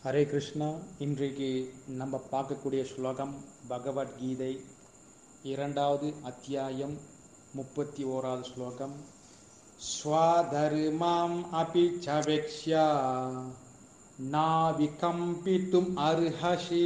ஹரே கிருஷ்ணா இன்றைக்கு நம்ம பார்க்கக்கூடிய ஸ்லோகம் பகவத்கீதை இரண்டாவது அத்தியாயம் முப்பத்தி ஓராவது ஸ்லோகம் ஸ்வதர்மாம் அபி சவேக்ஷ்யா நாவிகம்பித்தும் அர்ஹசி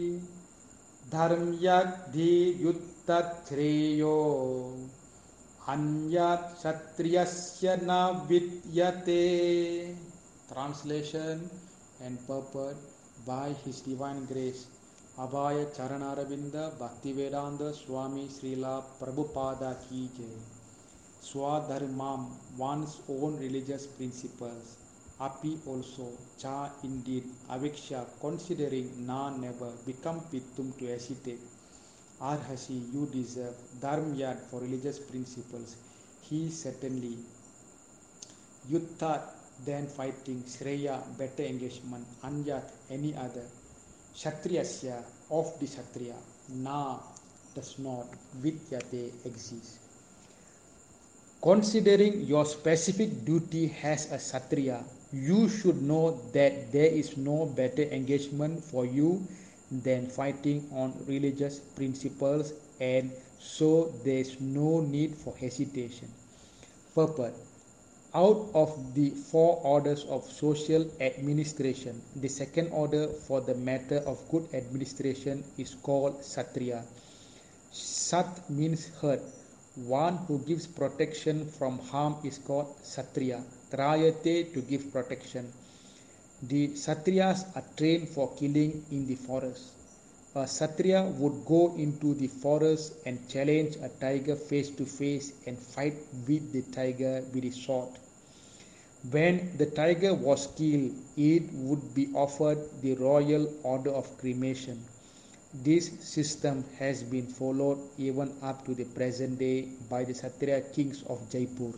தர்ம்யத்தி யுத்தத்ரேயோ அந்யாத் சத்ரியஸ்ய ந வித்யதே Translation and purport by His Divine Grace Abhaya Charanaravinda Bhaktivedanta Swami Srila Prabhupada Ki Jai Swadharmam one's own religious principles Api also Cha indeed Aviksha considering na never become Pittum to hesitate Arhasi you deserve Dharmyad for religious principles He certainly Yutta then fighting Shreya better engagement Anyat any other Kshatriyasya of the Kshatriya Na does not Vidyate exist Considering your specific duty as a Kshatriya you should know that there is no better engagement for you than fighting on religious principles and so there is no need for hesitation purport out of the four orders of social administration, the second order for the matter of good administration is called Satriya. Sat means hurt. One who gives protection from harm is called Satriya. Trayate to give protection. The Satriyas are trained for killing in the forest. A Satriya would go into the forest and challenge a tiger face to face and fight with the tiger with his sword. When the tiger was killed, it would be offered the royal order of cremation. This system has been followed even up to the present day by the Satriya kings of Jaipur.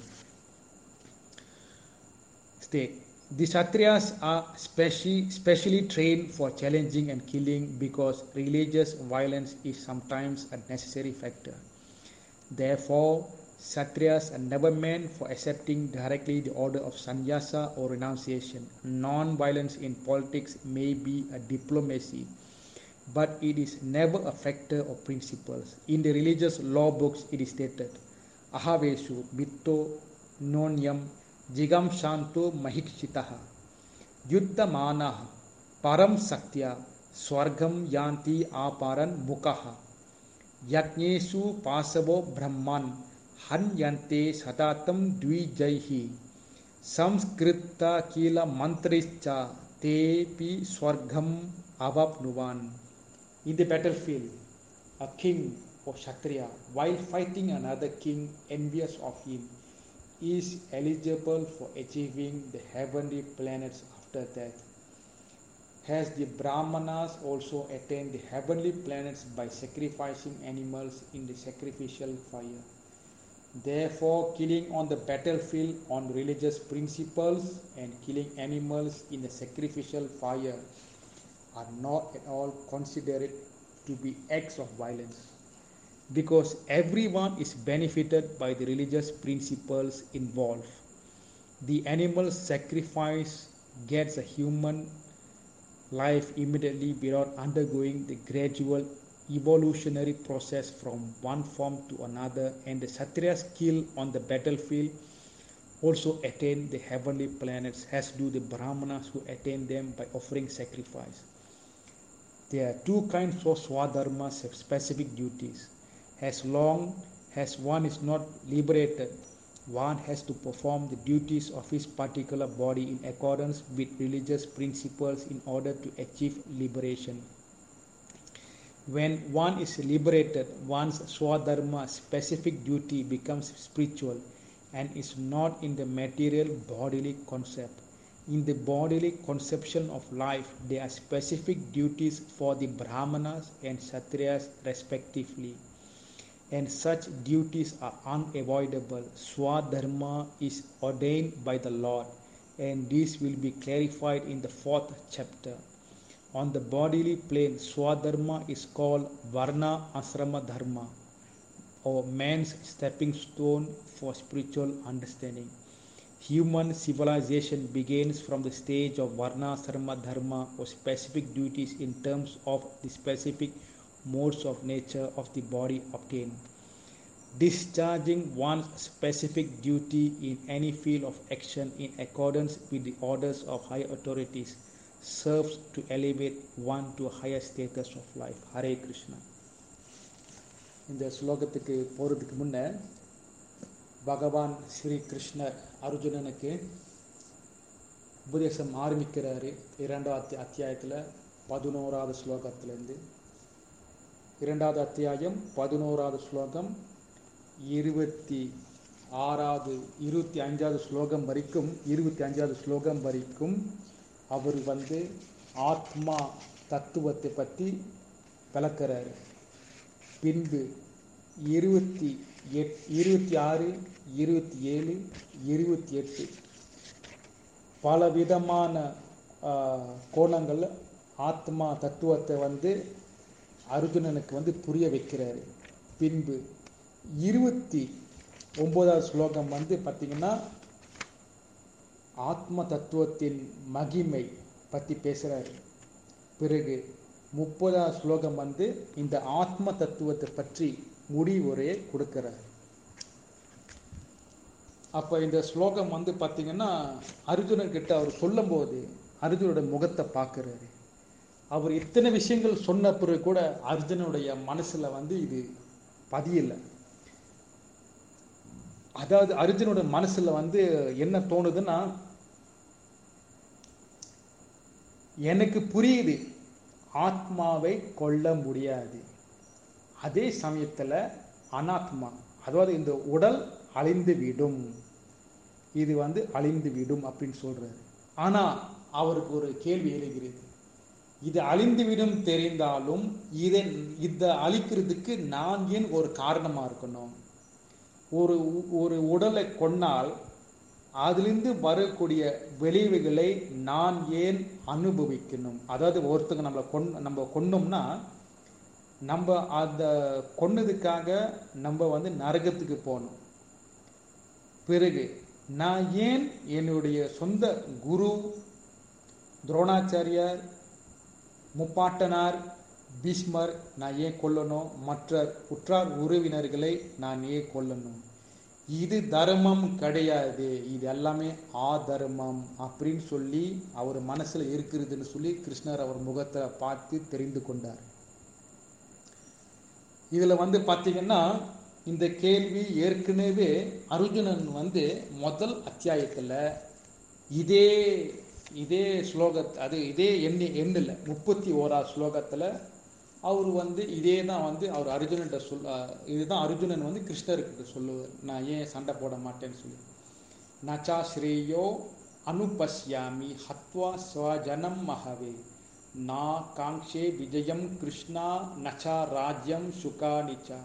State The Satriyas are specially, specially trained for challenging and killing because religious violence is sometimes a necessary factor. Therefore, Satriyas are never meant for accepting directly the order of sannyasa or renunciation. Non violence in politics may be a diplomacy, but it is never a factor of principles. In the religious law books, it is stated Ahavesu Bitto Nonyam Jigam Shanto Mahikshitaha Yuddhamanaha Param Saktya Swargam Yanti Aparan Mukaha Yajnesu Pasavo Brahman हन्यन्ते सदातं द्विजैः Sanskrit किल मन्त्रिश्च तेऽपि स्वर्गम् अवाप्नुवान् In the battlefield, a king or Kshatriya, while fighting another king envious of him, is eligible for achieving the heavenly planets after death. Has the Brahmanas also attained the heavenly planets by sacrificing animals in the sacrificial fire? Therefore, killing on the battlefield on religious principles and killing animals in the sacrificial fire are not at all considered to be acts of violence because everyone is benefited by the religious principles involved. The animal sacrifice gets a human life immediately without undergoing the gradual evolutionary process from one form to another and the Satriyas kill on the battlefield also attain the heavenly planets as do the Brahmanas who attain them by offering sacrifice. There are two kinds of Swadharmas have specific duties. As long as one is not liberated, one has to perform the duties of his particular body in accordance with religious principles in order to achieve liberation. When one is liberated, one's swadharma specific duty becomes spiritual and is not in the material bodily concept. In the bodily conception of life, there are specific duties for the Brahmanas and Kshatriyas respectively, and such duties are unavoidable. Swadharma is ordained by the Lord, and this will be clarified in the fourth chapter. On the bodily plane, Swadharma is called Varna Asrama Dharma or man's stepping stone for spiritual understanding. Human civilization begins from the stage of Varna Sarma Dharma or specific duties in terms of the specific modes of nature of the body obtained. Discharging one's specific duty in any field of action in accordance with the orders of high authorities serves to elevate one to a higher status of life. Hare Krishna. இந்த ஸ்லோகத்துக்கு போகிறதுக்கு முன்ன பகவான் ஸ்ரீ கிருஷ்ணர் அர்ஜுனனுக்கு உபதேசம் ஆரம்பிக்கிறாரு இரண்டாவது அத்தியாயத்தில் பதினோராவது ஸ்லோகத்திலேருந்து இரண்டாவது அத்தியாயம் பதினோராவது ஸ்லோகம் இருபத்தி ஆறாவது இருபத்தி அஞ்சாவது ஸ்லோகம் வரைக்கும் இருபத்தி அஞ்சாவது ஸ்லோகம் வரைக்கும் அவர் வந்து ஆத்மா தத்துவத்தை பற்றி விளக்குறாரு பின்பு இருபத்தி எட் இருபத்தி ஆறு இருபத்தி ஏழு இருபத்தி எட்டு பலவிதமான கோணங்கள் ஆத்மா தத்துவத்தை வந்து அர்ஜுனனுக்கு வந்து புரிய வைக்கிறாரு பின்பு இருபத்தி ஒன்பதாவது ஸ்லோகம் வந்து பார்த்திங்கன்னா ஆத்ம தத்துவத்தின் மகிமை பற்றி பேசுகிறாரு பிறகு முப்பதாவது ஸ்லோகம் வந்து இந்த ஆத்ம தத்துவத்தை பற்றி முடிவுரையை கொடுக்கிறார் அப்போ இந்த ஸ்லோகம் வந்து பார்த்தீங்கன்னா அர்ஜுனர்கிட்ட அவர் சொல்லும்போது அர்ஜுனோட முகத்தை பார்க்குறாரு அவர் இத்தனை விஷயங்கள் சொன்ன பிறகு கூட அர்ஜுனுடைய மனசில் வந்து இது பதியலை அதாவது அர்ஜுனோட மனசில் வந்து என்ன தோணுதுன்னா எனக்கு புரியுது ஆத்மாவை கொல்ல முடியாது அதே சமயத்தில் அனாத்மா அதாவது இந்த உடல் அழிந்து விடும் இது வந்து அழிந்து விடும் அப்படின்னு சொல்றாரு ஆனா அவருக்கு ஒரு கேள்வி எழுகிறது இது அழிந்துவிடும் தெரிந்தாலும் இதை இதை அழிக்கிறதுக்கு நான் ஏன் ஒரு காரணமா இருக்கணும் ஒரு ஒரு உடலை கொன்னால் அதிலிருந்து வரக்கூடிய விளைவுகளை நான் ஏன் அனுபவிக்கணும் அதாவது ஒருத்தங்க நம்மளை கொன் நம்ம கொன்னோம்னா நம்ம அந்த கொன்னதுக்காக நம்ம வந்து நரகத்துக்கு போகணும் பிறகு நான் ஏன் என்னுடைய சொந்த குரு துரோணாச்சாரியார் முப்பாட்டனார் பீஷ்மர் நான் ஏன் கொல்லணும் மற்ற உற்றார் உறவினர்களை நான் ஏன் கொல்லணும் இது தர்மம் கிடையாது இது எல்லாமே ஆதர்மம் அப்படின்னு சொல்லி அவர் மனசுல இருக்கிறதுன்னு சொல்லி கிருஷ்ணர் அவர் முகத்தை பார்த்து தெரிந்து கொண்டார் இதுல வந்து பாத்தீங்கன்னா இந்த கேள்வி ஏற்கனவே அர்ஜுனன் வந்து முதல் அத்தியாயத்துல இதே இதே ஸ்லோக அது இதே எண்ணி எண்ணில் முப்பத்தி ஓரா ஸ்லோகத்துல அவர் வந்து இதே தான் வந்து அவர் அர்ஜுனன்ட்ட சொல் இதுதான் அர்ஜுனன் வந்து கிருஷ்ணர்கிட்ட சொல்லுவார் நான் ஏன் சண்டை போட மாட்டேன்னு சொல்லி நச்சா ஸ்ரேயோ அனுபஸ்யாமி ஹத்வா ஸ்வஜனம் மகவே நா காங்ஷே விஜயம் கிருஷ்ணா நச்சா ராஜ்யம் சுகா நிச்சா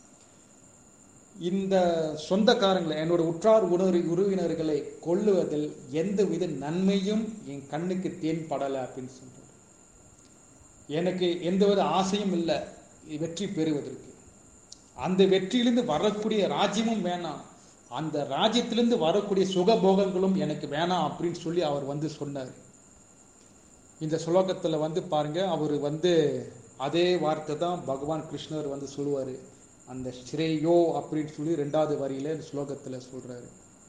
இந்த சொந்தக்காரங்களை என்னோட உற்றார் உணவு உறவினர்களை கொல்லுவதில் எந்தவித நன்மையும் என் கண்ணுக்கு தேன்படலை அப்படின்னு சொல்றார் எனக்கு எந்தவித ஆசையும் இல்லை வெற்றி பெறுவதற்கு அந்த வெற்றியிலிருந்து வரக்கூடிய ராஜ்யமும் வேணாம் அந்த ராஜ்யத்திலிருந்து வரக்கூடிய சுகபோகங்களும் எனக்கு வேணாம் அப்படின்னு சொல்லி அவர் வந்து சொன்னார் இந்த ஸ்லோகத்துல வந்து பாருங்க அவர் வந்து அதே வார்த்தை தான் பகவான் கிருஷ்ணர் வந்து சொல்லுவாரு அந்த ஸ்ரேயோ அப்படின்னு சொல்லி ரெண்டாவது வரியில இந்த ஸ்லோகத்துல சொல்றாரு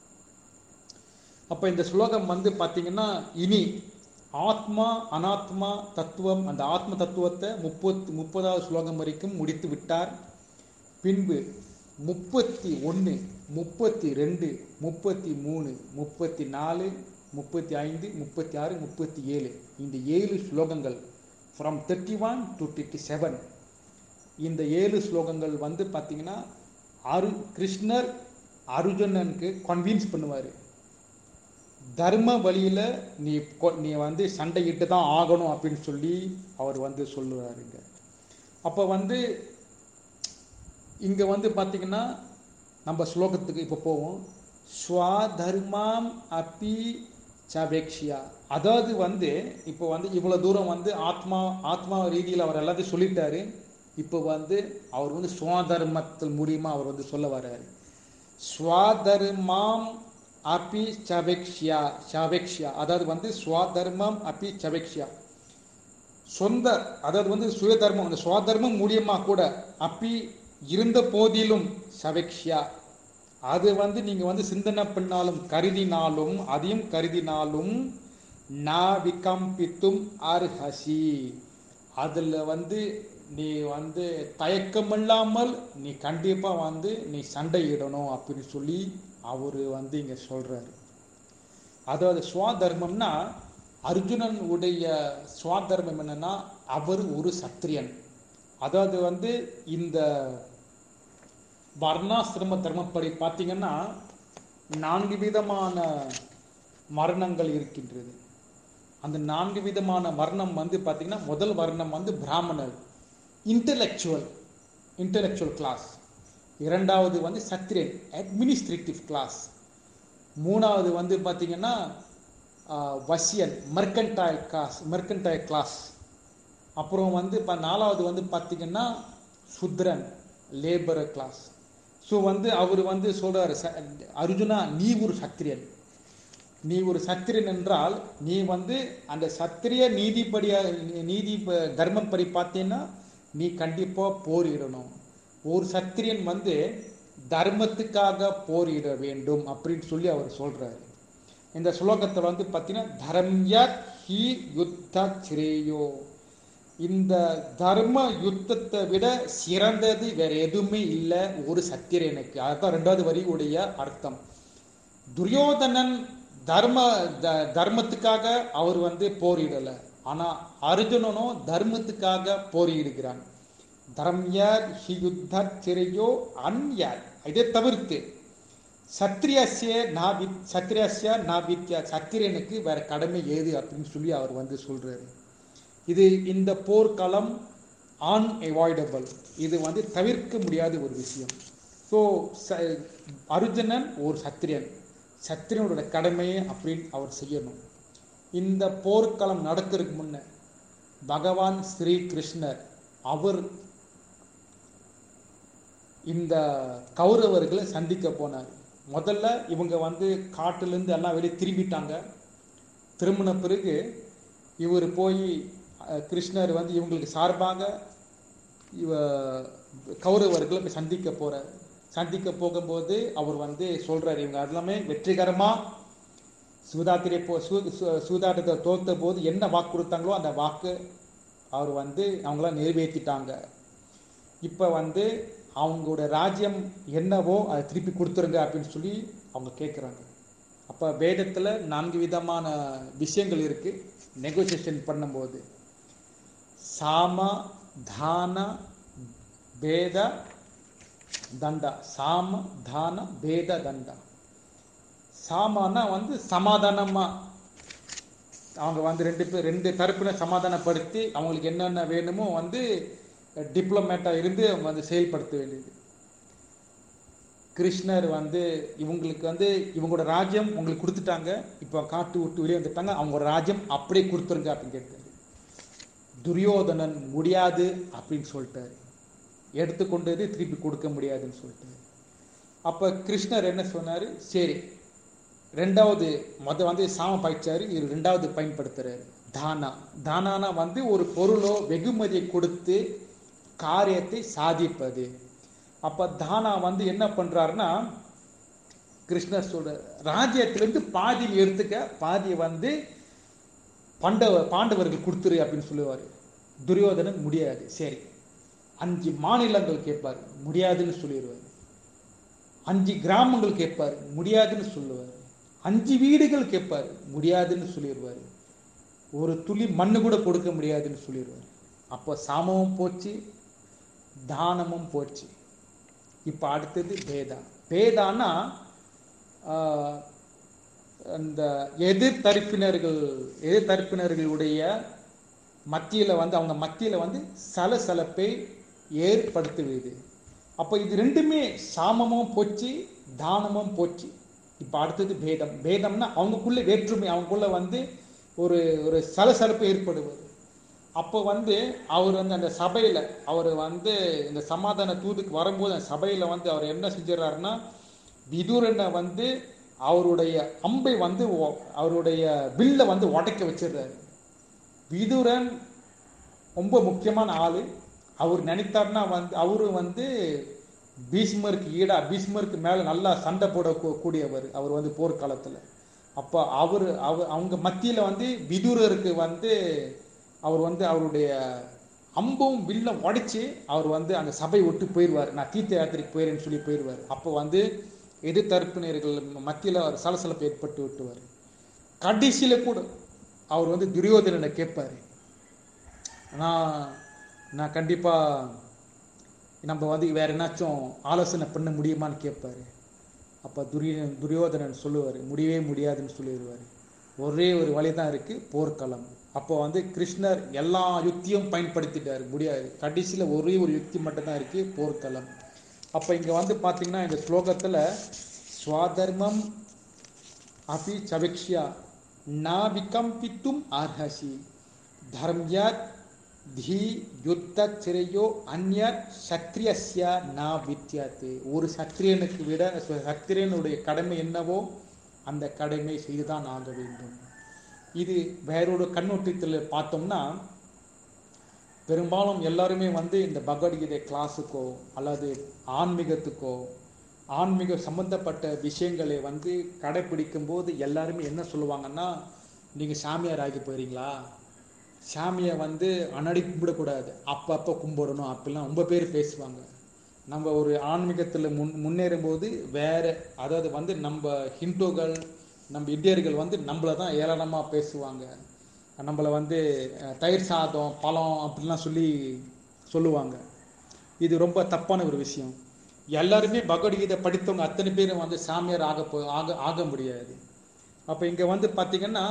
அப்ப இந்த ஸ்லோகம் வந்து பாத்தீங்கன்னா இனி ஆத்மா அனாத்மா தத்துவம் அந்த ஆத்ம தத்துவத்தை முப்பத்தி முப்பதாவது ஸ்லோகம் வரைக்கும் முடித்து விட்டார் பின்பு முப்பத்தி ஒன்று முப்பத்தி ரெண்டு முப்பத்தி மூணு முப்பத்தி நாலு முப்பத்தி ஐந்து முப்பத்தி ஆறு முப்பத்தி ஏழு இந்த ஏழு ஸ்லோகங்கள் from thirty one to thirty seven இந்த ஏழு ஸ்லோகங்கள் வந்து பார்த்தீங்கன்னா அரு கிருஷ்ணர் அர்ஜுனனுக்கு கன்வின்ஸ் பண்ணுவார் தர்ம வழியில நீ கொ- நீ வந்து சண்டையிட்டு தான் ஆகணும் அப்படின்னு சொல்லி அவர் வந்து சொல்லுவாருங்க அப்போ வந்து இங்க வந்து பாத்தீங்கன்னா நம்ம ஸ்லோகத்துக்கு இப்போ போவோம் ஸ்வதர்மாம் அப்பி சபேக்ஷியா அதாவது வந்து இப்போ வந்து இவ்வளவு தூரம் வந்து ஆத்மா ஆத்மா ரீதியில் அவர் எல்லாத்தையும் சொல்லிட்டாரு இப்போ வந்து அவர் வந்து சுவாதர்மத்தில் மூலியமா அவர் வந்து சொல்ல வர்றாரு ஸ்வதர்மாம் அப்பி சபெக்ஷியா சபெக்ஷியா அதாவது வந்து ஸ்வதர்மம் அப்பி சபெக்ஷியா சொந்த அதாவது வந்து சுயதர்மம் அந்த சுவதர்மம் மூலியமா கூட அப்பி இருந்த போதிலும் சபெக்ஷியா அது வந்து நீங்க வந்து சிந்தனை பண்ணாலும் கருதினாலும் அதையும் கருதினாலும் நா விகம்பித்தும் அர்ஹசி அதுல வந்து நீ வந்து தயக்கமில்லாமல் நீ கண்டிப்பா வந்து நீ சண்டையிடணும் அப்படின்னு சொல்லி அவரு வந்து இங்க சொல்றாரு அதாவது சுவாதர்மம்னா அர்ஜுனன் உடைய சுவாதர்மம் என்னன்னா அவர் ஒரு சத்திரியன் அதாவது வந்து இந்த வர்ணாசிரம தர்மப்படி பார்த்தீங்கன்னா நான்கு விதமான மரணங்கள் இருக்கின்றது அந்த நான்கு விதமான வர்ணம் வந்து பார்த்தீங்கன்னா முதல் வர்ணம் வந்து பிராமணர் இன்டலெக்சுவல் இன்டலெக்சுவல் கிளாஸ் இரண்டாவது வந்து சத்திரியன் அட்மினிஸ்ட்ரேட்டிவ் கிளாஸ் மூணாவது வந்து பார்த்தீங்கன்னா வசியன் மெர்கன்டைல் கிளாஸ் மெர்கன்டைல் கிளாஸ் அப்புறம் வந்து இப்போ நாலாவது வந்து பார்த்தீங்கன்னா சுத்ரன் லேபர் கிளாஸ் ஸோ வந்து அவர் வந்து சொல்றாரு ச- அர்ஜுனா நீ ஒரு சத்திரியன் நீ ஒரு சத்திரியன் என்றால் நீ வந்து அந்த சத்திரிய நீதிப்படியா நீதி ப- தர்மப்படி பார்த்தீங்கன்னா நீ கண்டிப்பா போரிடணும் ஒரு சத்திரியன் வந்து தர்மத்துக்காக போரிட வேண்டும் அப்படின்னு சொல்லி அவர் சொல்றாரு இந்த ஸ்லோகத்தை வந்து பார்த்தீங்கன்னா தர்மிய ஹி யுத்த சிரேயோ இந்த தர்ம யுத்தத்தை விட சிறந்தது வேற எதுவுமே இல்லை ஒரு சத்திரியனுக்கு அதுதான் ரெண்டாவது வரியுடைய அர்த்தம் துரியோதனன் தர்ம த- தர்மத்துக்காக அவர் வந்து போரிடல ஆனா அர்ஜுனனும் தர்மத்துக்காக போரிடுகிறான் தர்மியர் ஹி யுத்த சிறையோ அன்யார் இதை தவிர்த்து சத்திரியசிய நாவி சத்திரியசிய நாவித்யா சத்திரியனுக்கு வேற கடமை ஏது அப்படின்னு சொல்லி அவர் வந்து சொல்றாரு இது இந்த போர்க்களம் அன்அவாய்டபிள் இது வந்து தவிர்க்க முடியாத ஒரு விஷயம் ஸோ அர்ஜுனன் ஒரு சத்திரியன் சத்திரியனோட கடமையை அப்படின்னு அவர் செய்யணும் இந்த போர்க்களம் நடக்கிறதுக்கு முன்ன பகவான் ஸ்ரீ கிருஷ்ணர் அவர் இந்த கௌரவர்களை சந்திக்க போனார் முதல்ல இவங்க வந்து காட்டிலேருந்து எல்லாம் வெளியே திரும்பிட்டாங்க திரும்பின பிறகு இவர் போய் அஹ், கிருஷ்ணர் வந்து இவங்களுக்கு சார்பாக இவ கௌரவர்களை போய் சந்திக்க போறார் சந்திக்க போகும்போது அவர் வந்து சொல்றாரு இவங்க எல்லாமே வெற்றிகரமா சூதாத்திரை போ சூ- சூ- சூதாட்டத்தை தோத்த போது என்ன வாக்கு கொடுத்தாங்களோ அந்த வாக்கு அவர் வந்து அவங்களாம் நிறைவேற்றிட்டாங்க இப்போ வந்து அவங்களோட ராஜ்யம் என்னவோ அதை திருப்பி கொடுத்துருங்க அப்படின்னு சொல்லி அவங்க கேட்குறாங்க அப்போ வேதத்தில் நான்கு விதமான விஷயங்கள் இருக்கு நெகோசியேஷன் பண்ணும்போது சாம தான பேத தண்டா சாம தான பேத தண்டா சாமானா வந்து சமாதானமா அவங்க வந்து ரெண்டு பேர் ரெண்டு தரப்பினர் சமாதானப்படுத்தி அவங்களுக்கு என்னென்ன வேணுமோ வந்து டிப்ளமேட்டாக இருந்து அவங்க வந்து செயல்படுத்த வேண்டியது கிருஷ்ணர் வந்து இவங்களுக்கு வந்து இவங்களோட ராஜ்யம் உங்களுக்கு கொடுத்துட்டாங்க இப்போ காட்டு விட்டு வெளியே வந்துட்டாங்க அவங்களோட ராஜ்யம் அப்படியே கொடுத்துருங்க அப்படின்னு கேட்டாரு துரியோதனன் முடியாது அப்படின்னு சொல்லிட்டாரு எடுத்துக்கொண்டது திருப்பி கொடுக்க முடியாதுன்னு சொல்லிட்டாரு அப்ப கிருஷ்ணர் என்ன சொன்னாரு சரி ரெண்டாவது மொத வந்து சாம பாய்ச்சாரு இது ரெண்டாவது பயன்படுத்துறாரு தானா தானானா வந்து ஒரு பொருளோ வெகுமதியை கொடுத்து காரியத்தை சாதிப்பது அப்ப தானா வந்து என்ன பண்றாருன்னா கிருஷ்ணர் சொல்ற ராஜ்யத்திலிருந்து பாதி நீ எடுத்துக்க பாதியை வந்து பாண்டவ பாண்டவர்கள் கொடுத்துரு அப்படின்னு சொல்லுவாரு துரியோதனன் முடியாது சரி அஞ்சு மாநிலங்கள் கேட்பார் முடியாதுன்னு சொல்லிடுவார் அஞ்சு கிராமங்கள் கேட்பார் முடியாதுன்னு சொல்லுவார் அஞ்சு வீடுகள் கேட்பார் முடியாதுன்னு சொல்லிடுவார் ஒரு துளி மண்ணு கூட கொடுக்க முடியாதுன்னு சொல்லிடுவார் அப்போ சாமமும் போச்சு தானமும் போச்சு இப்போ அடுத்தது பேதா பேதான்னா ஆஹ், அந்த எதிர் தரப்பினர்கள் எதிர் தரப்பினர்களுடைய மத்தியில வந்து அவங்க மத்தியில வந்து சலசலப்பை ஏற்படுத்துவது அப்போ இது ரெண்டுமே சாமமும் போச்சு தானமும் போச்சு இப்போ அடுத்தது பேதம் பேதம்னா அவங்களுக்குள்ள வேற்றுமை அவங்களுக்குள்ள வந்து ஒரு ஒரு சலசலப்பு ஏற்படுவது அப்போ வந்து அவர் வந்து அந்த சபையில அவர் வந்து இந்த சமாதான தூதுக்கு வரும்போது அந்த சபையில வந்து அவர் என்ன செஞ்சிடறாருன்னா விதுரனை வந்து அவருடைய அம்பை வந்து ஒ- அவருடைய வில்ல வந்து உடைக்க வச்சிடுறாரு விதுரன் ரொம்ப முக்கியமான ஆளு அவர் நினைத்தார்னா வந்து அவரு வந்து பீஷ்மருக்கு ஈடா பீஷ்மருக்கு மேல நல்லா சண்டை போட கூ- கூடியவர் அவர் வந்து போர்க்காலத்துல அப்போ அவர் அவர் அவங்க மத்தியில வந்து விதுரருக்கு வந்து அவர் வந்து அவருடைய அம்பும் வில்லும் உடைச்சு அவர் வந்து அந்த சபை விட்டு போயிடுவார் நான் தீர்த்த யாத்திரைக்கு போயிறேன்னு சொல்லி போயிடுவார் அப்போ வந்து எதிர்த்தரப்பினர்கள் மத்தியில அவர் சலசலப்பு ஏற்பட்டு விட்டுவார் கடைசியில கூட அவர் வந்து துரியோதனனை கேட்பாரு நான் நான் கண்டிப்பா நம்ம வந்து வேற என்னாச்சும் ஆலோசனை பண்ண முடியுமான்னு கேட்பாரு அப்ப துரிய துரியோதனன் சொல்லுவாரு முடியவே முடியாதுன்னு சொல்லிடுவாரு ஒரே ஒரு வழி தான் இருக்கு போர்க்களம் அப்போ வந்து கிருஷ்ணர் எல்லா யுக்தியும் பயன்படுத்திட்டாரு முடியாது கடைசியில ஒரே ஒரு யுக்தி மட்டும் தான் இருக்கு போர்க்களம் அப்ப இங்க வந்து பாத்தீங்கன்னா இந்த ஸ்லோகத்துல ஸ்வாதர்மம் அபி சவிக்ஷ்யா நா விகம்பித்தும் அர்ஹசி தர்மியாத் தி யுத்த சிறையோ அந்நியர் சத்திரியஸ்ய நா வித்தியாத்து ஒரு சத்திரியனுக்கு விட சத்திரியனுடைய கடமை என்னவோ அந்த கடமை செய்துதான் ஆக வேண்டும் இது வேறொரு கண்ணோட்டத்தில் பார்த்தோம்னா பெரும்பாலும் எல்லாருமே வந்து இந்த பகவத்கீதை கிளாஸுக்கோ அல்லது ஆன்மீகத்துக்கோ ஆன்மீக சம்பந்தப்பட்ட விஷயங்களை வந்து கடைபிடிக்கும் போது எல்லாருமே என்ன சொல்லுவாங்கன்னா நீங்க சாமியார் ஆகி போறீங்களா சாமியை வந்து அன்னடி கும்பிடக்கூடாது அப்பப்போ கும்பிடணும் அப்படிலாம் ரொம்ப பேர் பேசுவாங்க நம்ம ஒரு ஆன்மீகத்தில் முன் முன்னேறும் போது வேற அதாவது வந்து நம்ம ஹிந்துக்கள் நம்ம இந்தியர்கள் வந்து நம்மளை தான் ஏளனமாக பேசுவாங்க நம்மளை வந்து அஹ், தயிர் சாதம் பழம் அப்படிலாம் சொல்லி சொல்லுவாங்க இது ரொம்ப தப்பான ஒரு விஷயம் எல்லாருமே பகவத்கீதை படித்தவங்க அத்தனை பேரும் வந்து சாமியார் ஆக போ ஆக ஆக முடியாது அப்போ இங்கே வந்து பார்த்தீங்கன்னா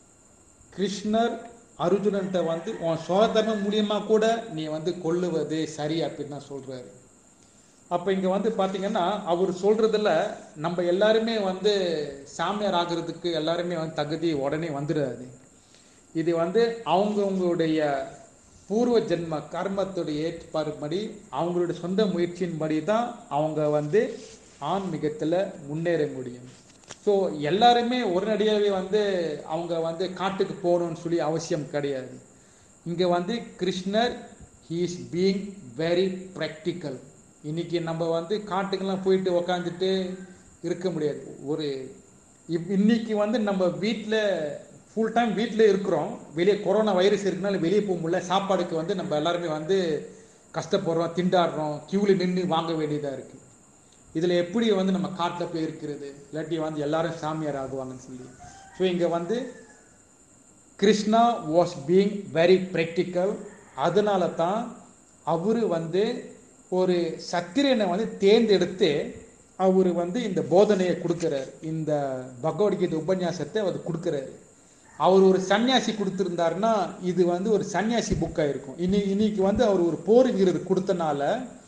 கிருஷ்ணர் அர்ஜுனன்ட்ட வந்து உன் சோதர்மம் மூலியமா கூட நீ வந்து கொல்லுவது சரி அப்படின்னு தான் சொல்றாரு அப்ப இங்க வந்து பாத்தீங்கன்னா அவர் சொல்றதுல நம்ம எல்லாருமே வந்து சாமியார் ஆகிறதுக்கு எல்லாருமே வந்து தகுதி உடனே வந்துடாது இது வந்து அவங்கவுங்களுடைய பூர்வ ஜென்ம கர்மத்துடைய ஏற்பாடுபடி அவங்களுடைய சொந்த முயற்சியின்படி தான் அவங்க வந்து ஆன்மீகத்துல முன்னேற முடியும் ஸோ எல்லாருமே உடனடியாகவே வந்து அவங்க வந்து காட்டுக்கு போகணும்னு சொல்லி அவசியம் கிடையாது இங்க வந்து கிருஷ்ணர் he is being very practical இன்னைக்கு நம்ம வந்து காட்டுக்கெல்லாம் போயிட்டு உக்காந்துட்டு இருக்க முடியாது ஒரு இப்- இன்னைக்கு வந்து நம்ம வீட்டில் ஃபுல் டைம் வீட்டில் இருக்கிறோம் வெளியே கொரோனா வைரஸ் இருக்கனால வெளியே போக முடியல சாப்பாடுக்கு வந்து நம்ம எல்லாருமே வந்து கஷ்டப்படுறோம் திண்டாடுறோம் கியூவில் நின்று வாங்க வேண்டியதாக இருக்கு இதில் எப்படி வந்து நம்ம காட்டில் போய் இருக்கிறது இல்லாட்டி வந்து எல்லாரும் சாமியார் ஆகுவாங்கன்னு சொல்லி ஸோ இங்கே வந்து Krishna was being very practical அதனால தான் அவரு வந்து ஒரு சத்திரியனை வந்து தேர்ந்தெடுத்து அவர் வந்து இந்த போதனையை கொடுக்கிறார் இந்த பகவத்கீதை உபன்யாசத்தை அவர் கொடுக்கிறாரு அவர் ஒரு சன்னியாசி கொடுத்திருந்தாருன்னா இது வந்து ஒரு சன்னியாசி புக்காக இருக்கும் இன்னி இன்னைக்கு வந்து அவர் ஒரு போர் வீரர் கொடுத்தனால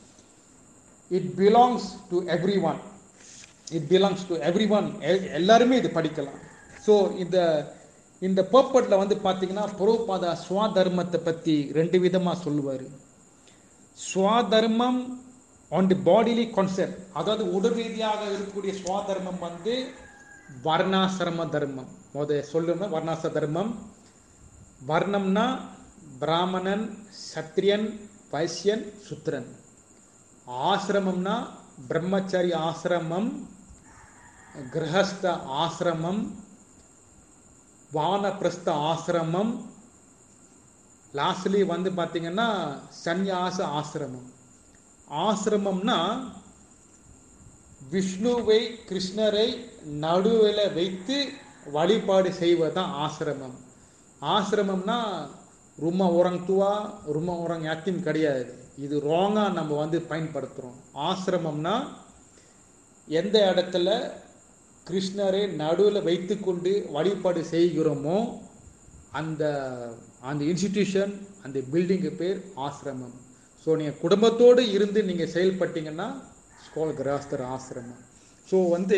it belongs to everyone it belongs to everyone எல்லாருமே இது படிக்கலாம் ஸோ இந்த இந்த பர்பட்டில் வந்து பார்த்தீங்கன்னா புரோபாதா ஸ்வாதர்மத்தை பற்றி ரெண்டு விதமாக சொல்லுவார் ஸ்வாதர்மம் ஆன் தி பாடிலி கான்செப்ட் அதாவது உடல் ரீதியாக இருக்கக்கூடிய ஸ்வாதர்மம் வந்து வர்ணாசிரம தர்மம் முத சொல்லுங்க வர்ணாசிர தர்மம் வர்ணம்னா பிராமணன் சத்திரியன் வைசியன் சுத்திரன் ஆசிரமம்னா பிரம்மச்சாரி ஆசிரமம் கிரகஸ்த ஆசிரமம் வானப்பிரஸ்த ஆசிரமம் லாஸ்ட்லி வந்து பார்த்தீங்கன்னா சந்நியாச ஆசிரமம் ஆசிரமம்னா விஷ்ணுவை கிருஷ்ணரை நடுவில் வைத்து வழிபாடு செய்வதுதான் ஆசிரமம் ஆசிரமம்னா ரும orang tua ரும orang யாத்திம் கிடையாது இது ராங்காக நம்ம வந்து பயன்படுத்துகிறோம் ஆசிரமம்னா எந்த இடத்துல கிருஷ்ணரை நடுவில் வைத்துக்கொண்டு வழிபாடு செய்கிறோமோ அந்த அந்த இன்ஸ்டிடியூஷன் அந்த பில்டிங்கு பேர் ஆசிரமம் ஸோ நீங்கள் குடும்பத்தோடு இருந்து நீங்கள் செயல்பட்டீங்கன்னா ஸ்கோல் கிராஸ்தர் ஆசிரமம் ஸோ வந்து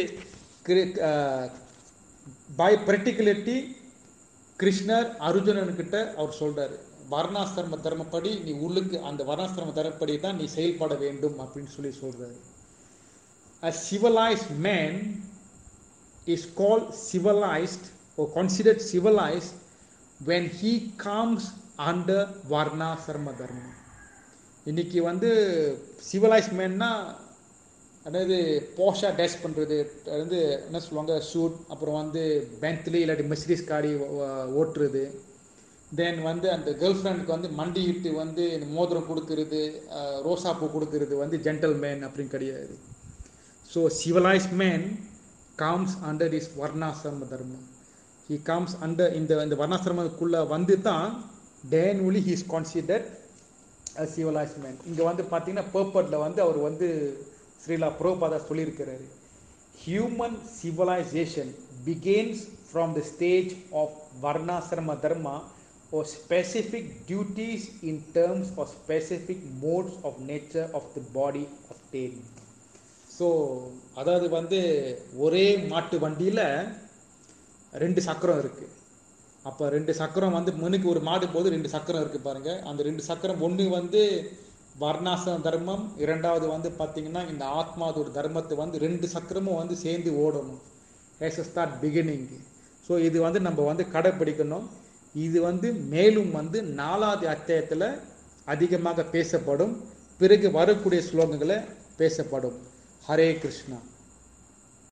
பை ப்ரெக்டிகலிட்டி கிருஷ்ணர் அர்ஜுனன்கிட்ட அவர் சொல்றாரு வர்ணாசிரம தர்மப்படி நீ உள்ளுக்கு அந்த வர்ணாசிரம தர்மப்படி தான் நீ செயல்பட வேண்டும் அப்படின்னு சொல்லி சொல்றாரு a civilized man is called civilized or considered civilized when he comes under varna sarma dharma இன்னைக்கு வந்து சிவிலைஸ் மேன்னா அதாவது போஷா டேஷ் பண்ணுறது வந்து என்ன சொல்லுவாங்க ஷூட் அப்புறம் வந்து பென்த்லி இல்லாட்டி மெர்சிடிஸ் காடி ஓட்டுறது தென் வந்து அந்த கேர்ள் ஃப்ரெண்டுக்கு வந்து மண்டியிட்டு வந்து இந்த மோதிரம் கொடுக்கறது அஹ், ரோசா பூ கொடுக்கறது வந்து ஜென்டல் மேன் அப்படின்னு கிடையாது so civilised man comes under is வர்ணாசிரம தர்மம் ஹி காம்ஸ் அண்டர் இந்த இந்த வர்ணாசிரமத்துக்குள்ளே வந்து தான் டேன் ஒலி ஹீஸ் கான்சிடர்ட் சிவிலைஸ் மேன் இங்கே வந்து பார்த்தீங்கன்னா பர்பட்டில் வந்து அவர் வந்து ஸ்ரீலா புரோபாதா சொல்லியிருக்கிறாரு human civilisation begins from the stage of வர்ணாசிரம தர்மா or specific duties in terms of specific modes of nature of the body obtained so அதாவது வந்து ஒரே மாட்டு வண்டியில் ரெண்டு சக்கரம் இருக்கு அப்போ ரெண்டு சக்கரம் வந்து முன்னுக்கு ஒரு மாடு போது ரெண்டு சக்கரம் இருக்கு பாருங்க அந்த ரெண்டு சக்கரம் ஒன்று வந்து வர்ணாசன தர்மம் இரண்டாவது வந்து பார்த்தீங்கன்னா இந்த ஆத்மாவோட தர்மத்தை வந்து ரெண்டு சக்கரமும் வந்து சேர்ந்து ஓடணும் ஹேஸ் ஸ்டார்ட் பிகினிங் ஸோ இது வந்து நம்ம வந்து கடைப்பிடிக்கணும் இது வந்து மேலும் வந்து நாலாவது அத்தியாயத்தில் அதிகமாக பேசப்படும் பிறகு வரக்கூடிய ஸ்லோகங்களை பேசப்படும் ஹரே கிருஷ்ணா